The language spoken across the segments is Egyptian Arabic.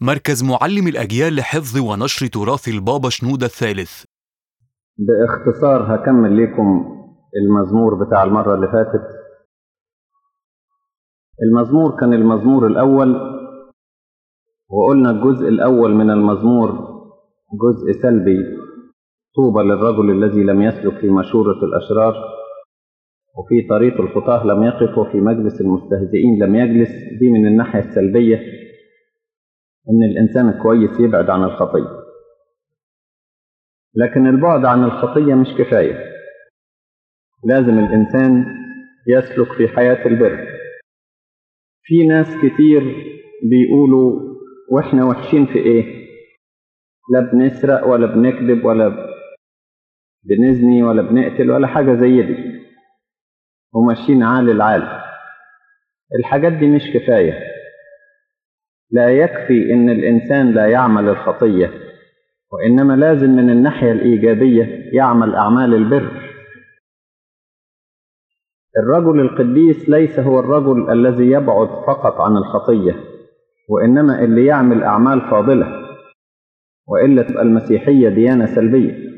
مركز معلم الأجيال لحفظ ونشر تراث البابا شنودة الثالث باختصار هكمل لكم المزمور بتاع المرة اللي فاتت المزمور كان المزمور الأول وقلنا الجزء الأول من المزمور جزء سلبي طوبى للرجل الذي لم يسلك في مشورة الأشرار وفي طريق الخطاة لم يقف وفي مجلس المستهزئين لم يجلس دي من الناحية السلبية إن الإنسان الكويس يبعد عن الخطية لكن البعد عن الخطية مش كفاية لازم الإنسان يسلك في حياة البر في ناس كتير بيقولوا وإحنا وحشين في إيه لا بنسرق ولا بنكذب ولا بنزني ولا بنقتل ولا حاجة زي دي وماشيين عال العال الحاجات دي مش كفاية لا يكفي إن الإنسان لا يعمل الخطية وإنما لازم من الناحية الإيجابية يعمل أعمال البر الرجل القديس ليس هو الرجل الذي يبعد فقط عن الخطية وإنما اللي يعمل أعمال فاضلة وإلا تبقى المسيحية ديانة سلبية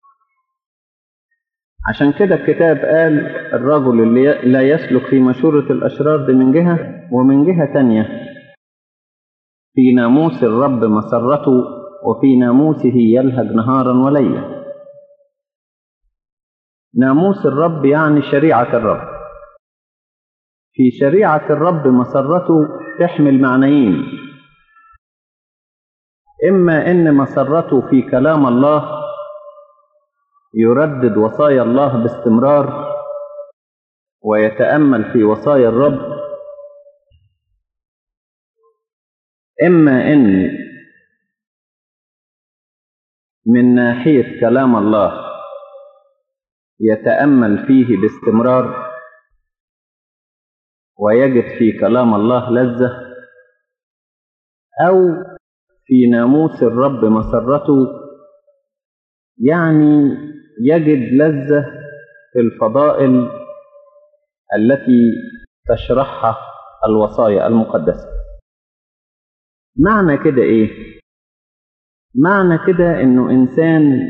عشان كده الكتاب قال الرجل اللي لا يسلك في مشورة الأشرار دي من جهة ومن جهة تانية في ناموس الرب مسرته وفي ناموسه يلهج نهارا وليلا ناموس الرب يعني شريعة الرب في شريعة الرب مسرته تحمل معنيين إما إن مسرته في كلام الله يردد وصايا الله باستمرار ويتأمل في وصايا الرب إما إن من ناحية كلام الله يتأمل فيه باستمرار ويجد في كلام الله لذة أو في ناموس الرب مسرته يعني يجد لذة في الفضائل التي تشرحها الوصايا المقدسة معنى كده إيه؟ معنى كده إنه إنسان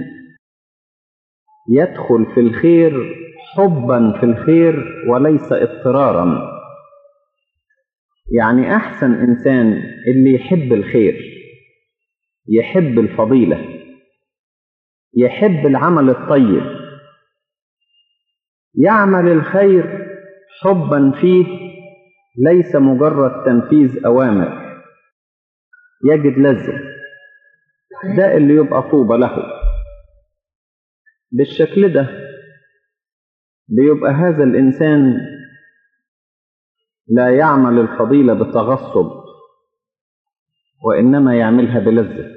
يدخل في الخير حبا في الخير وليس اضطرارا يعني أحسن إنسان اللي يحب الخير يحب الفضيلة يحب العمل الطيب يعمل الخير حبا فيه ليس مجرد تنفيذ أوامر يجد لذة ده اللي يبقى طوبى له بالشكل ده بيبقى هذا الإنسان لا يعمل الفضيلة بتغصب وإنما يعملها بلذة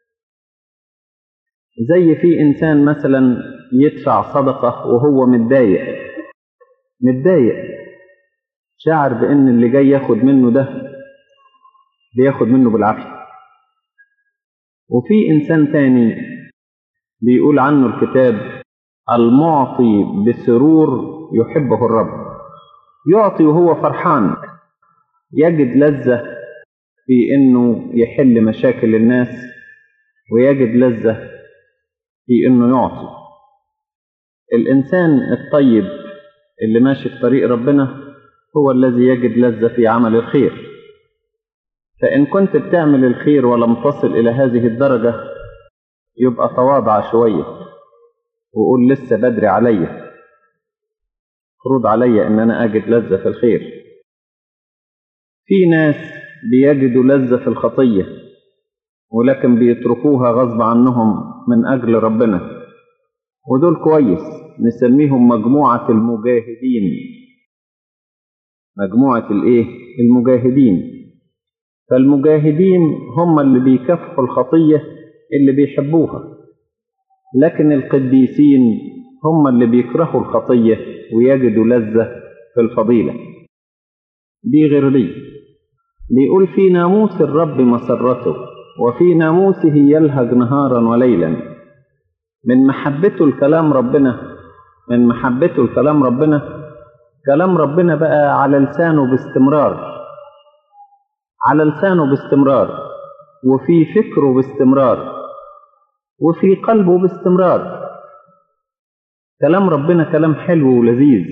زي في إنسان مثلا يدفع صدقة وهو متضايق متضايق شعر بأن اللي جاي ياخد منه ده بياخد منه بالعافية وفي إنسان تاني بيقول عنه الكتاب المعطي بسرور يحبه الرب يعطي وهو فرحان يجد لذة في إنه يحل مشاكل الناس ويجد لذة في إنه يعطي الإنسان الطيب اللي ماشي في طريق ربنا هو الذي يجد لذة في عمل الخير فإن كنت بتعمل الخير ولم تصل إلى هذه الدرجة يبقى تواضع شوية وقول لسه بدري عليا فرض عليا إن أنا أجد لذة في الخير في ناس بيجدوا لذة في الخطية ولكن بيتركوها غصب عنهم من أجل ربنا ودول كويس نسميهم مجموعة المجاهدين مجموعة الإيه؟ المجاهدين فالمجاهدين هم اللي بيكافحوا الخطية اللي بيحبوها لكن القديسين هم اللي بيكرهوا الخطية ويجدوا لذة في الفضيلة دي غير دي بيقول في ناموس الرب مسرته وفي ناموسه يلهج نهارا وليلا من محبته الكلام ربنا من محبته الكلام ربنا كلام ربنا بقى على لسانه باستمرار على لسانه باستمرار وفي فكره باستمرار وفي قلبه باستمرار كلام ربنا كلام حلو ولذيذ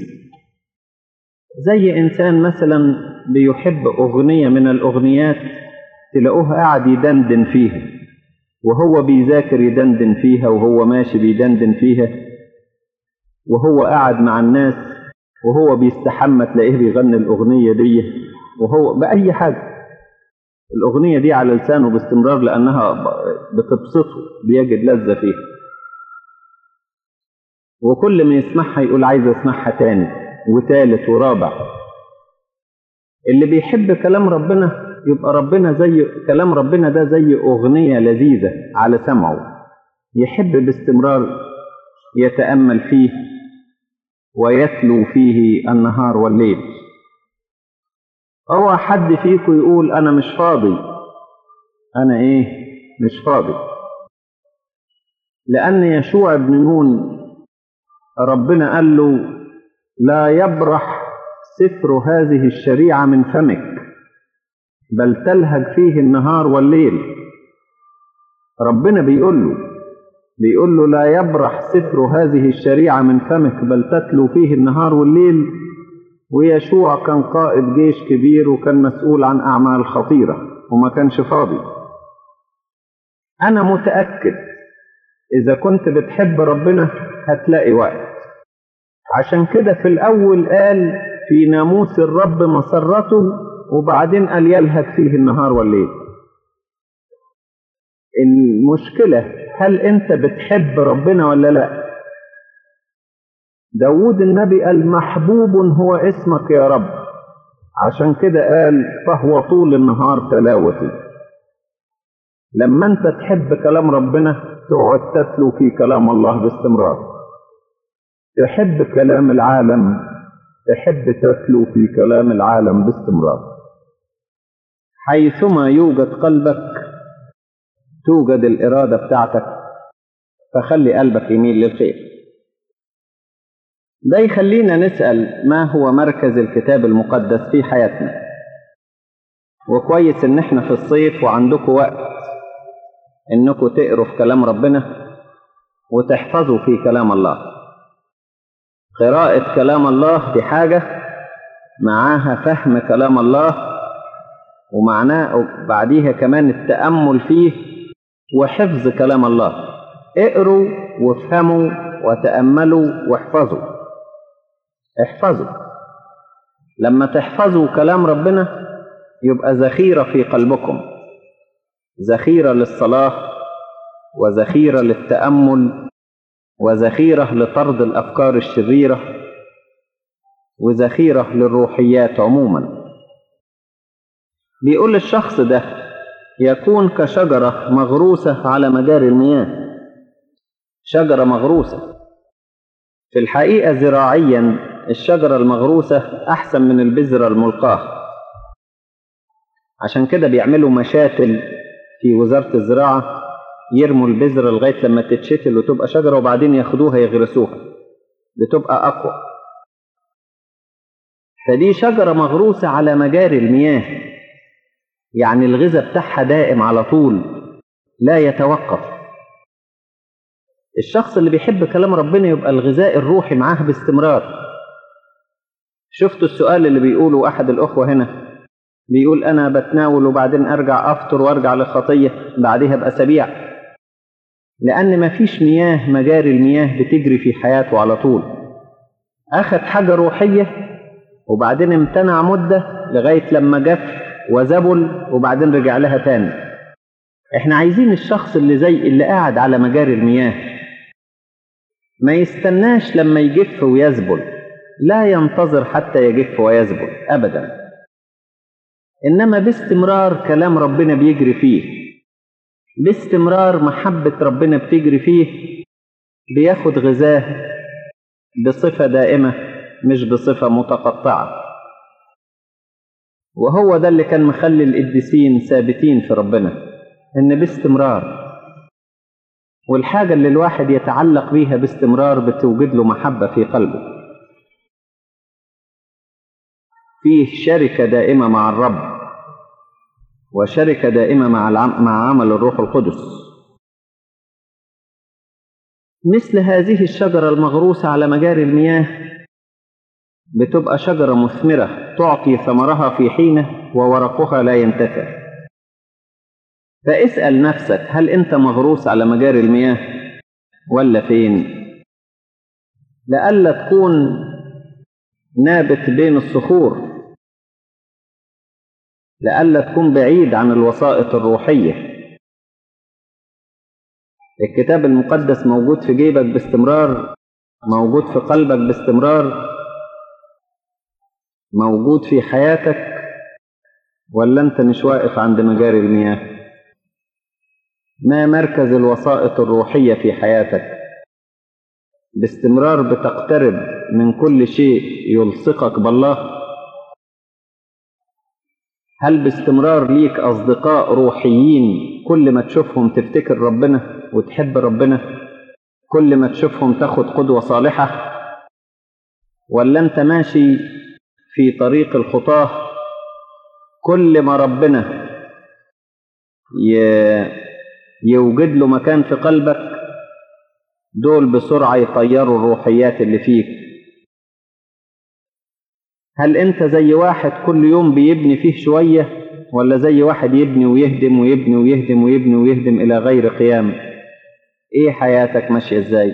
زي إنسان مثلا بيحب أغنية من الأغنيات تلاقوه قاعد يدندن فيها وهو بيذاكر يدندن فيها وهو ماشي بيدندن فيها وهو قاعد مع الناس وهو بيستحمى تلاقيه بيغني الأغنية دي وهو بأي حاجة الأغنية دي على لسانه باستمرار لأنها بتبسطه بيجد لذة فيها وكل ما يسمعها يقول عايز أسمعها تاني وتالت ورابع اللي بيحب كلام ربنا يبقى ربنا زي كلام ربنا ده زي أغنية لذيذة على سمعه يحب باستمرار يتأمل فيه ويتلو فيه النهار والليل هو حد فيكم يقول أنا مش فاضي أنا إيه مش فاضي لأن يشوع بن نون ربنا قال له لا يبرح سفر هذه الشريعة من فمك بل تلهج فيه النهار والليل ربنا بيقول له بيقول له لا يبرح سفر هذه الشريعة من فمك بل تتلو فيه النهار والليل ويشوع كان قائد جيش كبير وكان مسؤول عن أعمال خطيرة وما كانش فاضي أنا متأكد إذا كنت بتحب ربنا هتلاقي وقت عشان كده في الأول قال في ناموس الرب مسرته وبعدين قال يلهج فيه النهار والليل المشكلة هل أنت بتحب ربنا ولا لا داود النبي قال محبوب هو اسمك يا رب عشان كده قال فهو طول النهار تلاوتي لما انت تحب كلام ربنا تقعد تتلو في كلام الله باستمرار تحب كلام العالم تحب تتلو في كلام العالم باستمرار حيثما يوجد قلبك توجد الإرادة بتاعتك فخلي قلبك يميل للخير ده يخلينا نسأل ما هو مركز الكتاب المقدس في حياتنا وكويس ان احنا في الصيف وعندكم وقت انكم تقروا في كلام ربنا وتحفظوا في كلام الله قراءة كلام الله دي حاجة معاها فهم كلام الله ومعناه بعديها كمان التأمل فيه وحفظ كلام الله اقروا وافهموا وتأملوا واحفظوا احفظوا لما تحفظوا كلام ربنا يبقى ذخيرة في قلبكم ذخيرة للصلاة وذخيرة للتأمل وذخيرة لطرد الأفكار الشريرة وذخيرة للروحيات عموما بيقول الشخص ده يكون كشجرة مغروسة على مجاري المياه شجرة مغروسة في الحقيقة زراعيا الشجرة المغروسة أحسن من البذرة الملقاة عشان كده بيعملوا مشاتل في وزارة الزراعة يرموا البذرة لغاية لما تتشتل وتبقى شجرة وبعدين ياخدوها يغرسوها بتبقى أقوى فدي شجرة مغروسة على مجاري المياه يعني الغذاء بتاعها دائم على طول لا يتوقف الشخص اللي بيحب كلام ربنا يبقى الغذاء الروحي معاه باستمرار شفتوا السؤال اللي بيقوله أحد الأخوة هنا بيقول أنا بتناول وبعدين أرجع أفطر وأرجع للخطية بعدها بأسابيع لأن مفيش مياه مجاري المياه بتجري في حياته على طول أخذ حاجة روحية وبعدين امتنع مدة لغاية لما جف وزبل وبعدين رجع لها تاني احنا عايزين الشخص اللي زي اللي قاعد على مجاري المياه ما يستناش لما يجف ويزبل لا ينتظر حتى يجف ويزبل ابدا انما باستمرار كلام ربنا بيجري فيه باستمرار محبة ربنا بتجري فيه بياخد غذاه بصفة دائمة مش بصفة متقطعة وهو ده اللي كان مخلي القديسين ثابتين في ربنا ان باستمرار والحاجة اللي الواحد يتعلق بيها باستمرار بتوجد له محبة في قلبه فيه شركة دائمة مع الرب وشركة دائمة مع العم مع عمل الروح القدس مثل هذه الشجرة المغروسة على مجاري المياه بتبقى شجرة مثمرة تعطي ثمرها في حينه وورقها لا ينتفع فاسأل نفسك هل أنت مغروس على مجاري المياه ولا فين لئلا تكون نابت بين الصخور لئلا تكون بعيد عن الوسائط الروحية الكتاب المقدس موجود في جيبك باستمرار موجود في قلبك باستمرار موجود في حياتك ولا انت مش واقف عند مجاري المياه ما مركز الوسائط الروحية في حياتك باستمرار بتقترب من كل شيء يلصقك بالله هل باستمرار ليك أصدقاء روحيين كل ما تشوفهم تفتكر ربنا وتحب ربنا كل ما تشوفهم تاخد قدوة صالحة ولا أنت ماشي في طريق الخطاة كل ما ربنا يوجد له مكان في قلبك دول بسرعة يطيروا الروحيات اللي فيك هل انت زي واحد كل يوم بيبني فيه شوية ولا زي واحد يبني ويهدم ويبني ويهدم ويبني ويهدم إلى غير قيام ايه حياتك ماشية ازاي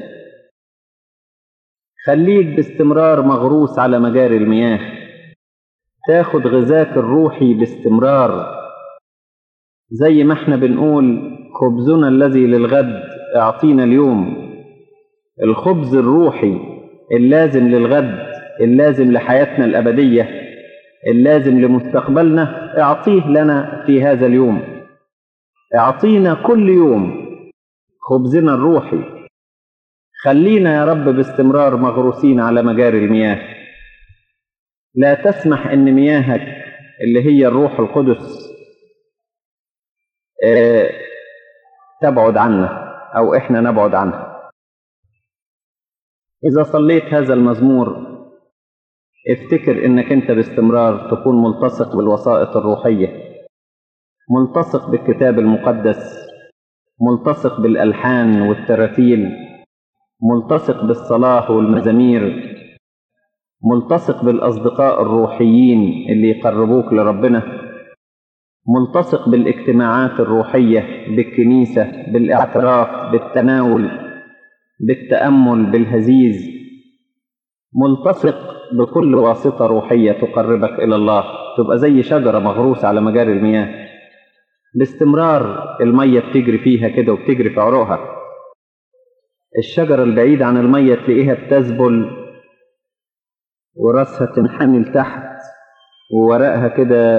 خليك باستمرار مغروس على مجاري المياه تاخد غذاك الروحي باستمرار زي ما احنا بنقول خبزنا الذي للغد اعطينا اليوم الخبز الروحي اللازم للغد اللازم لحياتنا الأبدية اللازم لمستقبلنا اعطيه لنا في هذا اليوم اعطينا كل يوم خبزنا الروحي خلينا يا رب باستمرار مغروسين على مجاري المياه لا تسمح ان مياهك اللي هي الروح القدس اه تبعد عنا او احنا نبعد عنها اذا صليت هذا المزمور افتكر انك انت باستمرار تكون ملتصق بالوسائط الروحيه ملتصق بالكتاب المقدس ملتصق بالالحان والتراتيل ملتصق بالصلاه والمزامير ملتصق بالاصدقاء الروحيين اللي يقربوك لربنا ملتصق بالاجتماعات الروحيه بالكنيسه بالاعتراف بالتناول بالتامل بالهزيز ملتصق بكل واسطه روحيه تقربك الى الله تبقى زي شجره مغروسه على مجاري المياه باستمرار الميه بتجري فيها كده وبتجري في عروقها الشجره البعيده عن الميه تلاقيها بتذبل وراسها تنحني لتحت وورقها كده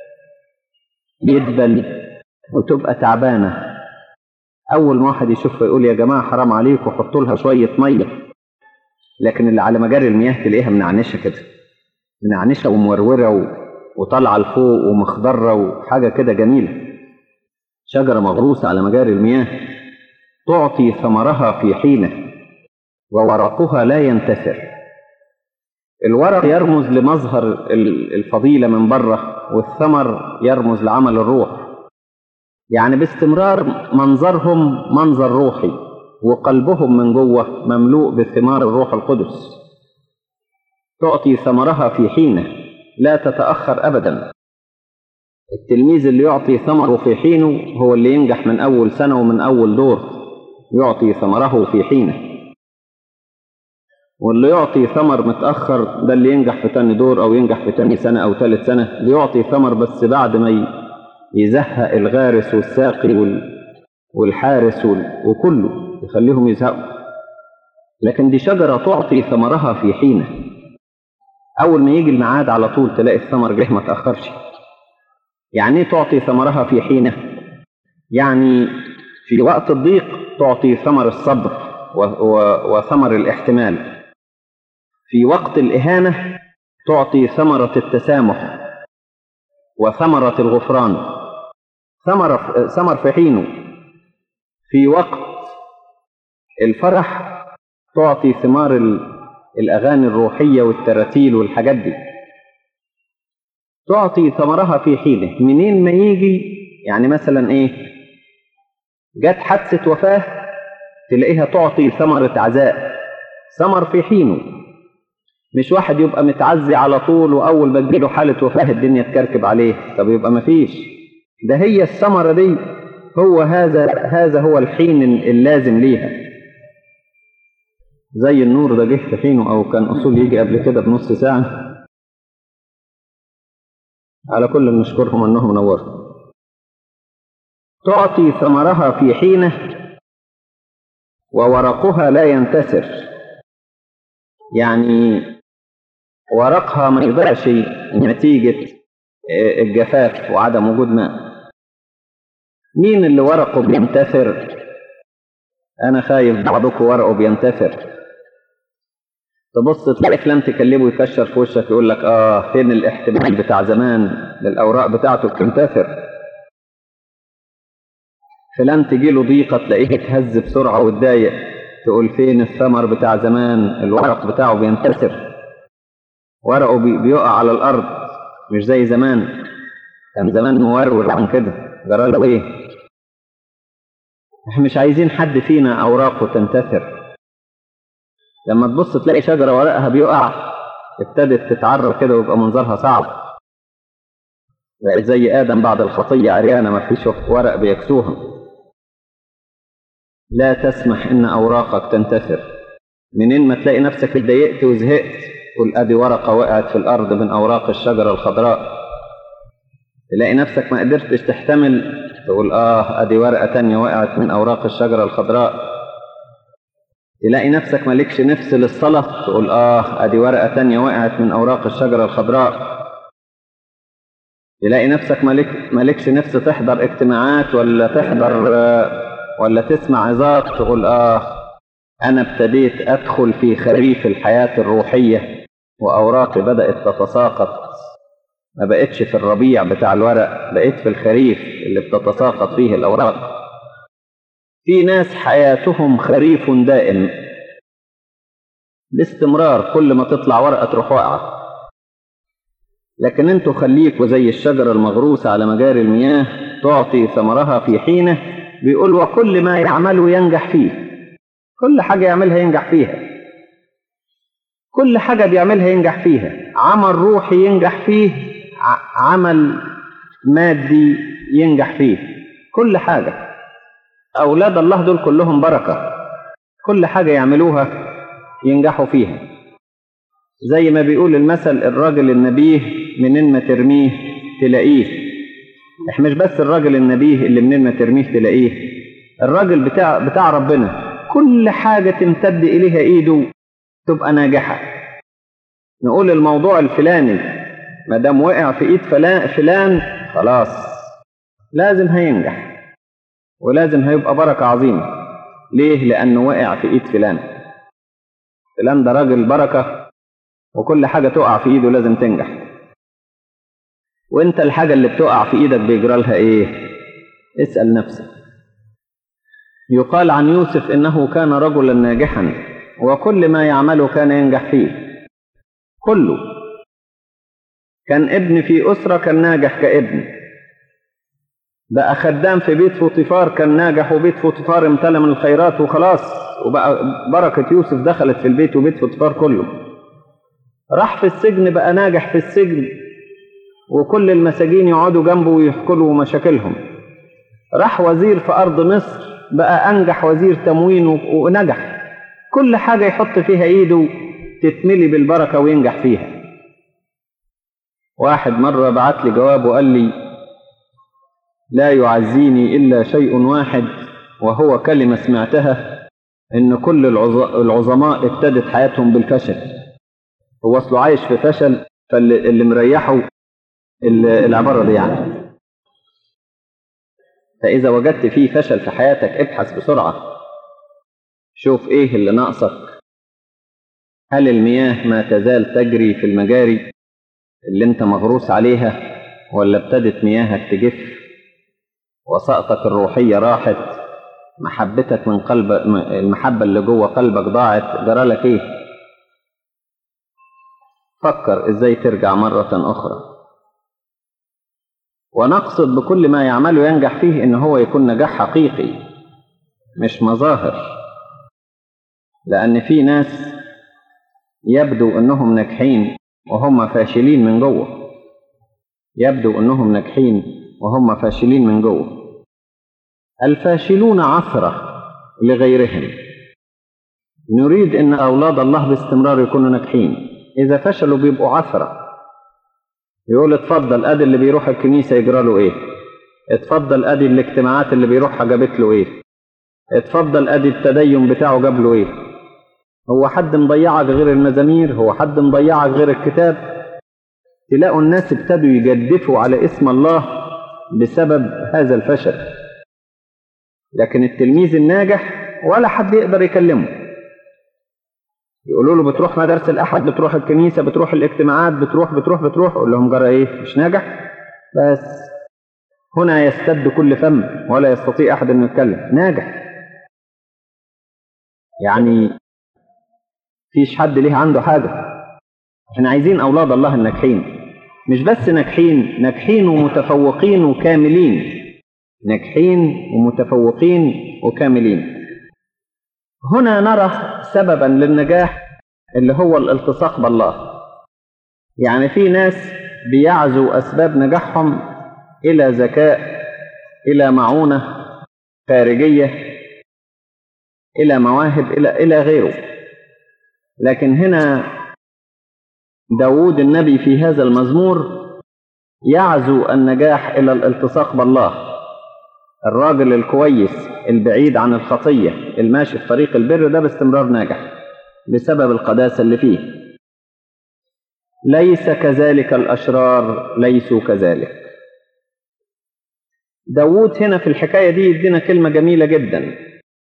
يدبل وتبقى تعبانه اول ما واحد يشوفها يقول يا جماعه حرام عليكم حطوا لها شويه ميه لكن اللي على مجاري المياه تلاقيها منعنشه كده منعنشه وموروره و... وطالعه لفوق ومخضره وحاجه كده جميله شجره مغروسه على مجاري المياه تعطي ثمرها في حينه وورقها لا ينتثر الورق يرمز لمظهر الفضيله من بره والثمر يرمز لعمل الروح يعني باستمرار منظرهم منظر روحي وقلبهم من جوه مملوء بثمار الروح القدس تعطي ثمرها في حينه لا تتأخر أبدا التلميذ اللي يعطي ثمره في حينه هو اللي ينجح من أول سنة ومن أول دور يعطي ثمره في حينه واللي يعطي ثمر متأخر ده اللي ينجح في تاني دور أو ينجح في تاني سنة أو تالت سنة بيعطي ثمر بس بعد ما يزهق الغارس والساقي والحارس وكله يخليهم يزهقوا لكن دي شجرة تعطي ثمرها في حينه أول ما يجي الميعاد على طول تلاقي الثمر جه ما تأخرش يعني ايه تعطي ثمرها في حينه يعني في وقت الضيق تعطي ثمر الصبر و و وثمر الاحتمال في وقت الإهانة تعطي ثمرة التسامح وثمرة الغفران ثمر ثمر في حينه في وقت الفرح تعطي ثمار الأغاني الروحية والتراتيل والحاجات دي تعطي ثمرها في حينه منين ما يجي يعني مثلا ايه جت حادثة وفاة تلاقيها تعطي ثمرة عزاء ثمر في حينه مش واحد يبقى متعزي على طول وأول ما تجيله حالة وفاة الدنيا تكركب عليه طب يبقى مفيش ده هي الثمرة دي هو هذا هذا هو الحين اللازم ليها زي النور ده جه في حينه أو كان أصول يجي قبل كده بنص ساعة على كل نشكرهم أنهم نوروا تعطي ثمرها في حينه وورقها لا ينتثر يعني ورقها ما يضيعش نتيجة الجفاف وعدم وجود ماء مين اللي ورقه بينتثر أنا خايف بعضكم ورقه بينتثر تبص تلاقي فلان تكلمه يكشر في وشك يقول لك اه فين الاحتمال بتاع زمان للاوراق بتاعته بتنتثر فلان تجي له ضيقه تلاقيه اتهز بسرعه واتضايق تقول فين الثمر بتاع زمان الورق بتاعه بينتثر ورقه بي بيقع على الارض مش زي زمان كان زمان مورور عن كده جرى له ايه احنا مش عايزين حد فينا اوراقه تنتثر لما تبص تلاقي شجرة ورقها بيقع ابتدت تتعرض كده ويبقى منظرها صعب بقت زي آدم بعد الخطية عريانة ما فيش ورق بيكسوها لا تسمح إن أوراقك تنتثر منين ما تلاقي نفسك اتضايقت وزهقت تقول أدي ورقة وقعت في الأرض من أوراق الشجرة الخضراء تلاقي نفسك ما قدرتش تحتمل تقول آه أدي ورقة تانية وقعت من أوراق الشجرة الخضراء تلاقي نفسك مالكش نفس للصلاة تقول آه أدي ورقة تانية وقعت من أوراق الشجرة الخضراء تلاقي نفسك مالك مالكش نفس تحضر اجتماعات ولا تحضر ولا تسمع عظات تقول آه أنا ابتديت أدخل في خريف الحياة الروحية وأوراقي بدأت تتساقط ما بقتش في الربيع بتاع الورق بقيت في الخريف اللي بتتساقط فيه الأوراق في ناس حياتهم خريف دائم باستمرار كل ما تطلع ورقة تروح واقعة لكن انتوا خليكوا زي الشجرة المغروسة على مجاري المياه تعطي ثمرها في حينه بيقول وكل ما يعمله ينجح فيه كل حاجة يعملها ينجح فيها كل حاجة بيعملها ينجح فيها عمل روحي ينجح فيه عمل مادي ينجح فيه كل حاجة أولاد الله دول كلهم بركة كل حاجة يعملوها ينجحوا فيها زي ما بيقول المثل الراجل النبيه منين ما ترميه تلاقيه احنا مش بس الراجل النبيه اللي منين ما ترميه تلاقيه الراجل بتاع بتاع ربنا كل حاجة تمتد إليها إيده تبقى ناجحة نقول الموضوع الفلاني ما دام وقع في إيد فلان, فلان خلاص لازم هينجح ولازم هيبقى بركة عظيمة ليه؟ لأنه وقع في إيد فلان فلان ده راجل بركة وكل حاجة تقع في إيده لازم تنجح وانت الحاجة اللي بتقع في إيدك بيجرى لها إيه؟ اسأل نفسك يقال عن يوسف إنه كان رجلا ناجحا وكل ما يعمله كان ينجح فيه كله كان ابن في أسرة كان ناجح كابن بقى خدام في بيت فوطيفار كان ناجح وبيت فوطيفار امتلى من الخيرات وخلاص وبقى بركة يوسف دخلت في البيت وبيت فوطيفار كله راح في السجن بقى ناجح في السجن وكل المساجين يقعدوا جنبه ويحكوا له مشاكلهم راح وزير في أرض مصر بقى أنجح وزير تموين ونجح كل حاجة يحط فيها إيده تتملي بالبركة وينجح فيها واحد مرة بعت لي جواب وقال لي لا يعزيني إلا شيء واحد وهو كلمة سمعتها إن كل العظماء ابتدت حياتهم بالفشل هو أصله عايش في فشل فاللي مريحه العبارة دي يعني فإذا وجدت فيه فشل في حياتك ابحث بسرعة شوف إيه اللي ناقصك هل المياه ما تزال تجري في المجاري اللي انت مغروس عليها ولا ابتدت مياهك تجف وسقطك الروحية راحت محبتك من قلب المحبة اللي جوه قلبك ضاعت جرالك ايه فكر ازاي ترجع مرة اخرى ونقصد بكل ما يعمله ينجح فيه ان هو يكون نجاح حقيقي مش مظاهر لان في ناس يبدو انهم ناجحين وهم فاشلين من جوه يبدو انهم ناجحين وهم فاشلين من جوه الفاشلون عثره لغيرهم نريد ان اولاد الله باستمرار يكونوا ناجحين اذا فشلوا بيبقوا عثره يقول اتفضل ادي اللي بيروح الكنيسه يجرى له ايه اتفضل ادي الاجتماعات اللي بيروحها جابت له ايه اتفضل ادي التدين بتاعه جاب له ايه هو حد مضيعك غير المزامير هو حد مضيعك غير الكتاب تلاقوا الناس ابتدوا يجدفوا على اسم الله بسبب هذا الفشل لكن التلميذ الناجح ولا حد يقدر يكلمه يقولوا له بتروح مدارس الاحد بتروح الكنيسه بتروح الاجتماعات بتروح بتروح بتروح اقول لهم جرى ايه مش ناجح بس هنا يستد كل فم ولا يستطيع احد انه يتكلم ناجح يعني فيش حد ليه عنده حاجه احنا عايزين اولاد الله الناجحين مش بس ناجحين ناجحين ومتفوقين وكاملين ناجحين ومتفوقين وكاملين هنا نرى سببا للنجاح اللي هو الالتصاق بالله يعني في ناس بيعزوا اسباب نجاحهم الى ذكاء الى معونه خارجيه الى مواهب الى الى غيره لكن هنا داود النبي في هذا المزمور يعزو النجاح الى الالتصاق بالله الراجل الكويس البعيد عن الخطية الماشي في طريق البر ده باستمرار ناجح بسبب القداسة اللي فيه ليس كذلك الأشرار ليسوا كذلك داود هنا في الحكاية دي يدينا كلمة جميلة جدا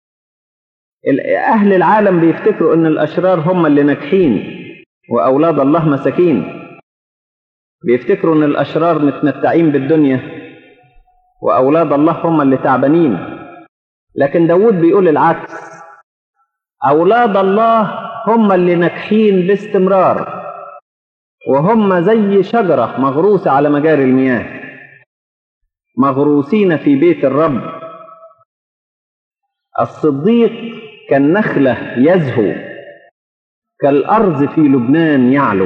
أهل العالم بيفتكروا أن الأشرار هم اللي ناجحين وأولاد الله مساكين بيفتكروا أن الأشرار متمتعين بالدنيا وأولاد الله هم اللي تعبانين لكن داود بيقول العكس أولاد الله هم اللي ناجحين باستمرار وهم زي شجرة مغروسة على مجاري المياه مغروسين في بيت الرب الصديق كالنخلة يزهو كالأرز في لبنان يعلو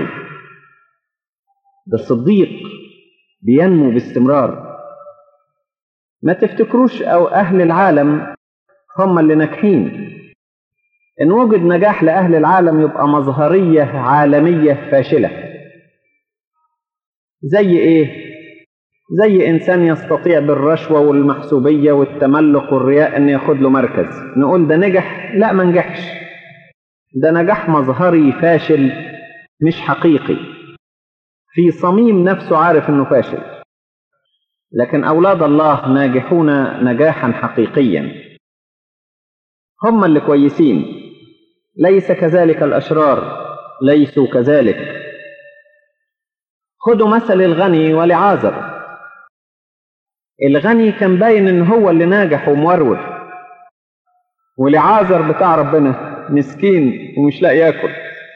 ده الصديق بينمو باستمرار ما تفتكروش أو أهل العالم هم اللي ناجحين إن وجد نجاح لأهل العالم يبقى مظهرية عالمية فاشلة زي إيه؟ زي إنسان يستطيع بالرشوة والمحسوبية والتملق والرياء إن ياخد له مركز نقول ده نجح؟ لا ما نجحش ده نجاح مظهري فاشل مش حقيقي في صميم نفسه عارف إنه فاشل لكن أولاد الله ناجحون نجاحا حقيقيا هم اللي كويسين ليس كذلك الأشرار ليسوا كذلك خدوا مثل الغني ولعازر الغني كان باين ان هو اللي ناجح ومورور ولعازر بتاع ربنا مسكين ومش لاقي ياكل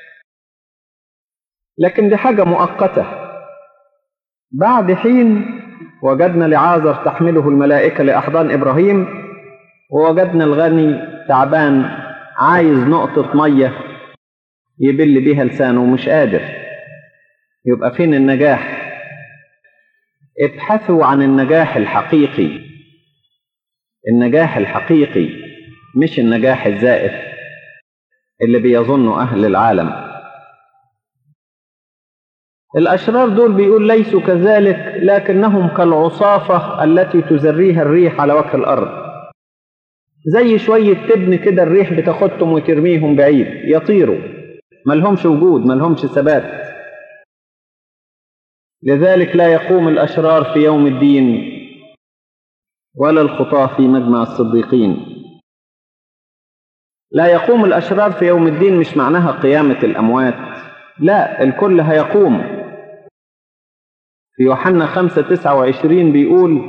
لكن دي حاجة مؤقتة بعد حين وجدنا لعازر تحمله الملائكة لأحضان إبراهيم ووجدنا الغني تعبان عايز نقطة مية يبل بيها لسانه ومش قادر يبقى فين النجاح ابحثوا عن النجاح الحقيقي النجاح الحقيقي مش النجاح الزائف اللي بيظنه أهل العالم الأشرار دول بيقول ليسوا كذلك لكنهم كالعصافة التي تزريها الريح على وجه الأرض زي شوية تبن كده الريح بتاخدهم وترميهم بعيد يطيروا ملهمش وجود ملهمش ثبات لذلك لا يقوم الأشرار في يوم الدين ولا الخطاة في مجمع الصديقين لا يقوم الأشرار في يوم الدين مش معناها قيامة الأموات لا الكل هيقوم في يوحنا خمسة تسعة وعشرين بيقول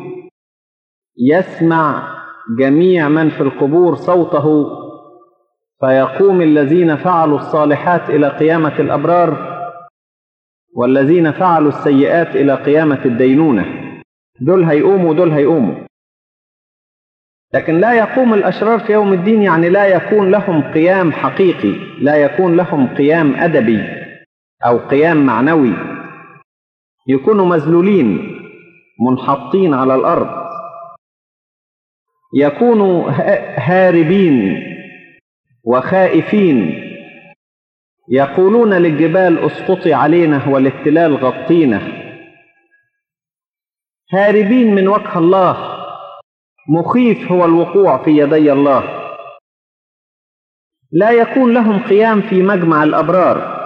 يسمع جميع من في القبور صوته فيقوم الذين فعلوا الصالحات إلى قيامة الأبرار والذين فعلوا السيئات إلى قيامة الدينونة دول هيقوموا ودول هيقوموا لكن لا يقوم الأشرار في يوم الدين يعني لا يكون لهم قيام حقيقي لا يكون لهم قيام أدبي أو قيام معنوي يكونوا مذلولين منحطين على الأرض يكونوا هاربين وخائفين يقولون للجبال اسقطي علينا والاتلال غطينا هاربين من وجه الله مخيف هو الوقوع في يدي الله لا يكون لهم قيام في مجمع الابرار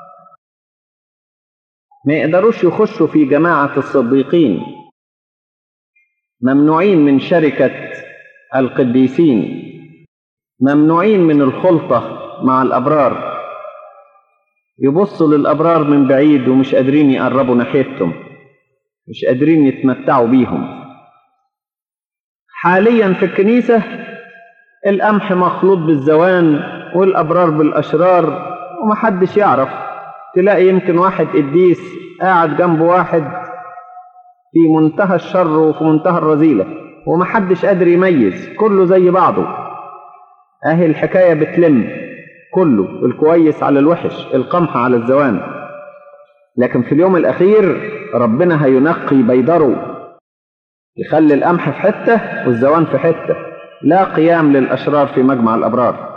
ما يقدروش يخشوا في جماعه الصديقين ممنوعين من شركه القديسين ممنوعين من الخلطه مع الابرار يبصوا للابرار من بعيد ومش قادرين يقربوا ناحيتهم مش قادرين يتمتعوا بيهم حاليا في الكنيسة القمح مخلوط بالزوان والأبرار بالأشرار ومحدش يعرف تلاقي يمكن واحد قديس قاعد جنب واحد في منتهى الشر وفي منتهى الرذيلة ومحدش قادر يميز كله زي بعضه اهي الحكاية بتلم كله الكويس على الوحش القمح على الزوان لكن في اليوم الأخير ربنا هينقي بيدره يخلي القمح في حتة والزوان في حتة لا قيام للأشرار في مجمع الأبرار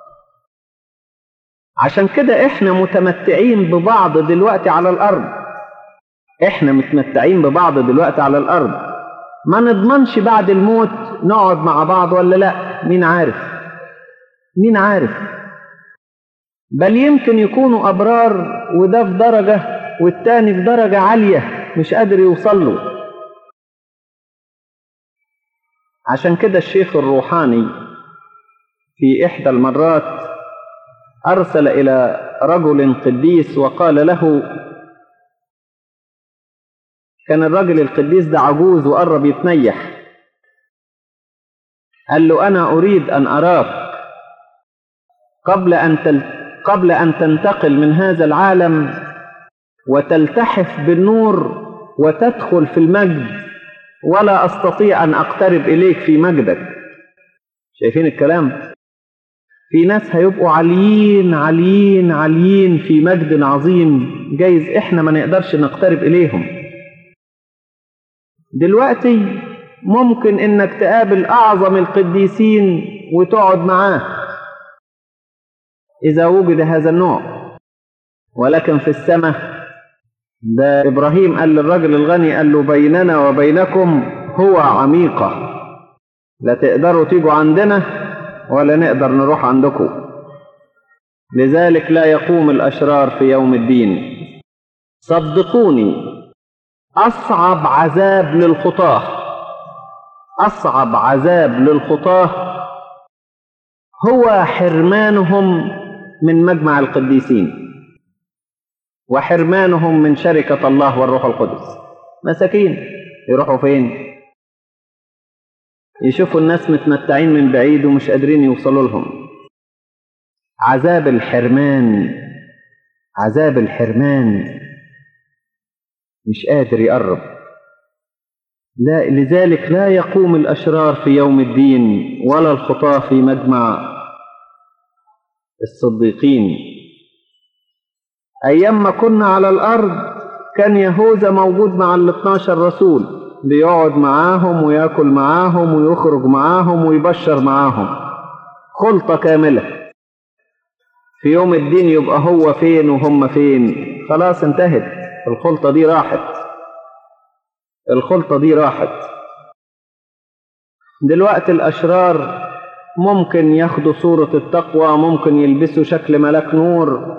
عشان كده احنا متمتعين ببعض دلوقتي على الأرض احنا متمتعين ببعض دلوقتي على الأرض ما نضمنش بعد الموت نقعد مع بعض ولا لا مين عارف مين عارف بل يمكن يكونوا أبرار وده في درجة والتاني في درجة عالية مش قادر يوصل له عشان كده الشيخ الروحاني في إحدى المرات أرسل إلى رجل قديس وقال له كان الرجل القديس ده عجوز وقرب يتنيح قال له أنا أريد أن أراك قبل أن تل... قبل أن تنتقل من هذا العالم وتلتحف بالنور وتدخل في المجد ولا أستطيع أن أقترب إليك في مجدك شايفين الكلام في ناس هيبقوا عاليين عاليين عاليين في مجد عظيم جايز إحنا ما نقدرش نقترب إليهم دلوقتي ممكن إنك تقابل أعظم القديسين وتقعد معاه إذا وجد هذا النوع ولكن في السماء ده إبراهيم قال للرجل الغني قال له بيننا وبينكم هو عميقة لا تقدروا تيجوا عندنا ولا نقدر نروح عندكم لذلك لا يقوم الأشرار في يوم الدين صدقوني أصعب عذاب للخطاة أصعب عذاب للخطاة هو حرمانهم من مجمع القديسين وحرمانهم من شركة الله والروح القدس مساكين يروحوا فين يشوفوا الناس متمتعين من بعيد ومش قادرين يوصلوا لهم عذاب الحرمان عذاب الحرمان مش قادر يقرب لا لذلك لا يقوم الأشرار في يوم الدين ولا الخطاة في مجمع الصديقين أيام ما كنا على الأرض كان يهوذا موجود مع ال 12 رسول بيقعد معاهم وياكل معاهم ويخرج معاهم ويبشر معاهم خلطة كاملة في يوم الدين يبقى هو فين وهم فين خلاص انتهت الخلطة دي راحت الخلطة دي راحت دلوقتي الأشرار ممكن ياخدوا صورة التقوى ممكن يلبسوا شكل ملاك نور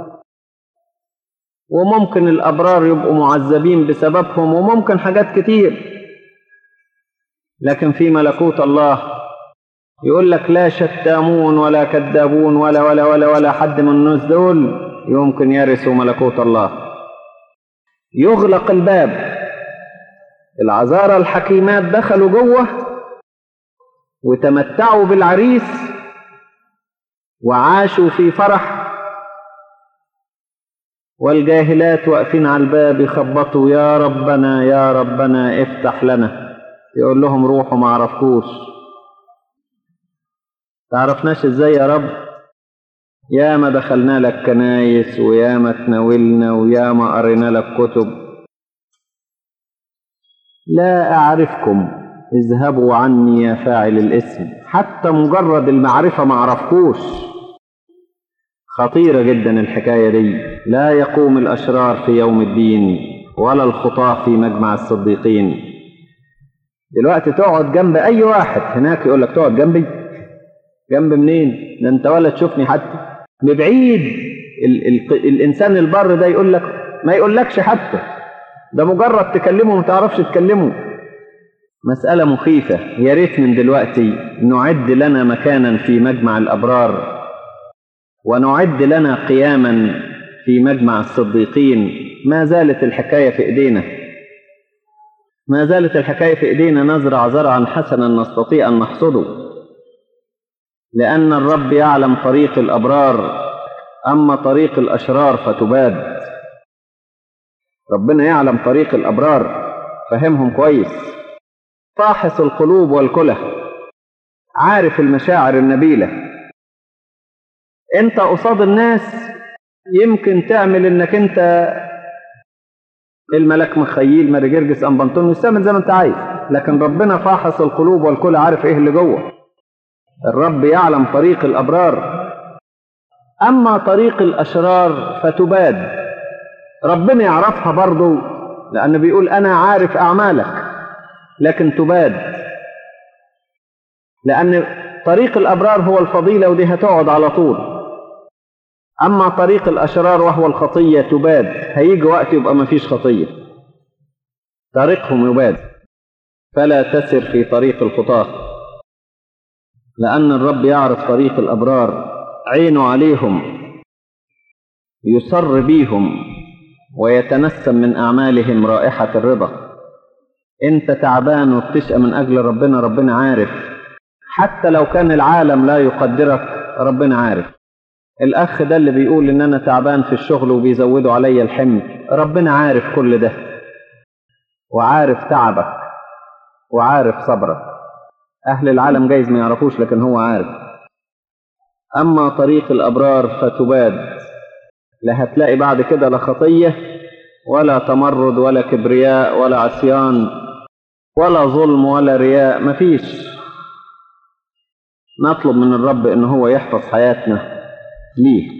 وممكن الأبرار يبقوا معذبين بسببهم وممكن حاجات كتير لكن في ملكوت الله يقول لك لا شتامون ولا كذابون ولا ولا ولا ولا حد من الناس دول يمكن يرثوا ملكوت الله يغلق الباب العذارى الحكيمات دخلوا جوه وتمتعوا بالعريس وعاشوا في فرح والجاهلات واقفين على الباب يخبطوا يا ربنا يا ربنا افتح لنا يقول لهم روحوا ما عرفكوش تعرفناش ازاي يا رب يا ما دخلنا لك كنايس ويا ما تناولنا ويا ما قرينا لك كتب لا أعرفكم اذهبوا عني يا فاعل الاسم حتى مجرد المعرفة ما عرفكوش خطيرة جدا الحكاية دي لا يقوم الأشرار في يوم الدين ولا الخطاة في مجمع الصديقين دلوقتي تقعد جنب أي واحد هناك يقول لك تقعد جنبي جنب منين ده انت ولا تشوفني حتى ببعيد ال ال الإنسان البر ده يقول لك ما يقولكش حتى ده مجرد تكلمه ما تعرفش تكلمه مسألة مخيفة يا ريت من دلوقتي نعد لنا مكانا في مجمع الأبرار ونعد لنا قياما في مجمع الصديقين ما زالت الحكاية في إيدينا ما زالت الحكاية في إيدينا نزرع زرعا حسنا نستطيع أن نحصده لأن الرب يعلم طريق الأبرار أما طريق الأشرار فتباد ربنا يعلم طريق الأبرار فهمهم كويس فاحص القلوب والكله عارف المشاعر النبيلة انت قصاد الناس يمكن تعمل انك انت الملك مخيل ماري جرجس ام بنطونيوس تعمل زي ما انت عايز لكن ربنا فاحص القلوب والكل عارف ايه اللي جوه الرب يعلم طريق الابرار اما طريق الاشرار فتباد ربنا يعرفها برضه لأنه بيقول أنا عارف أعمالك لكن تباد لأن طريق الأبرار هو الفضيلة ودي هتقعد على طول أما طريق الأشرار وهو الخطية تباد هيجي وقت يبقى ما فيش خطية طريقهم يباد فلا تسر في طريق الخطاة لأن الرب يعرف طريق الأبرار عينه عليهم يسر بيهم ويتنسم من أعمالهم رائحة الرضا أنت تعبان وبتشقى من أجل ربنا ربنا عارف حتى لو كان العالم لا يقدرك ربنا عارف الأخ ده اللي بيقول إن أنا تعبان في الشغل وبيزودوا عليا الحمل ربنا عارف كل ده وعارف تعبك وعارف صبرك أهل العالم جايز ما يعرفوش لكن هو عارف أما طريق الأبرار فتباد لا هتلاقي بعد كده لا خطية ولا تمرد ولا كبرياء ولا عصيان ولا ظلم ولا رياء مفيش نطلب من الرب ان هو يحفظ حياتنا ليه